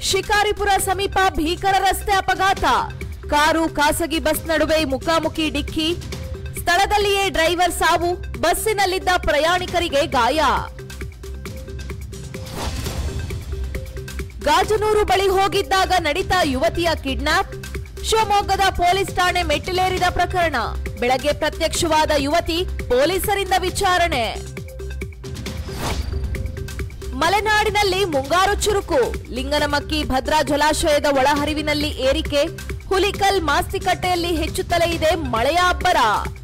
ಶಿಕಾರಿಪುರ ಸಮೀಪ ಭೀಕರ ರಸ್ತೆ ಅಪಘಾತ ಕಾರು ಖಾಸಗಿ ಬಸ್ ನಡುವೆ ಮುಖಾಮುಖಿ ಡಿಕ್ಕಿ ಸ್ಥಳದಲ್ಲಿಯೇ ಡ್ರೈವರ್ ಸಾವು ಬಸ್ಸಿನಲ್ಲಿದ್ದ ಪ್ರಯಾಣಿಕರಿಗೆ ಗಾಯ ಗಾಜನೂರು ಬಳಿ ಹೋಗಿದ್ದಾಗ ನಡೀತಾ ಯುವತಿಯ ಕಿಡ್ನಾಪ್ ಶಿವಮೊಗ್ಗದ ಪೊಲೀಸ್ ಠಾಣೆ ಮೆಟ್ಟಿಲೇರಿದ ಪ್ರಕರಣ ಬೆಳಗ್ಗೆ ಪ್ರತ್ಯಕ್ಷವಾದ ಯುವತಿ ಪೊಲೀಸರಿಂದ ವಿಚಾರಣೆ ಮಲೆನಾಡಿನಲ್ಲಿ ಮುಂಗಾರು ಚುರುಕು ಲಿಂಗನಮಕ್ಕಿ ಭದ್ರಾ ಜಲಾಶಯದ ಒಳಹರಿವಿನಲ್ಲಿ ಏರಿಕೆ ಹುಲಿಕಲ್ ಮಾಸ್ತಿಕಟ್ಟೆಯಲ್ಲಿ ಹೆಚ್ಚುತ್ತಲೇ ಇದೆ ಮಳೆಯ ಅಬ್ಬರ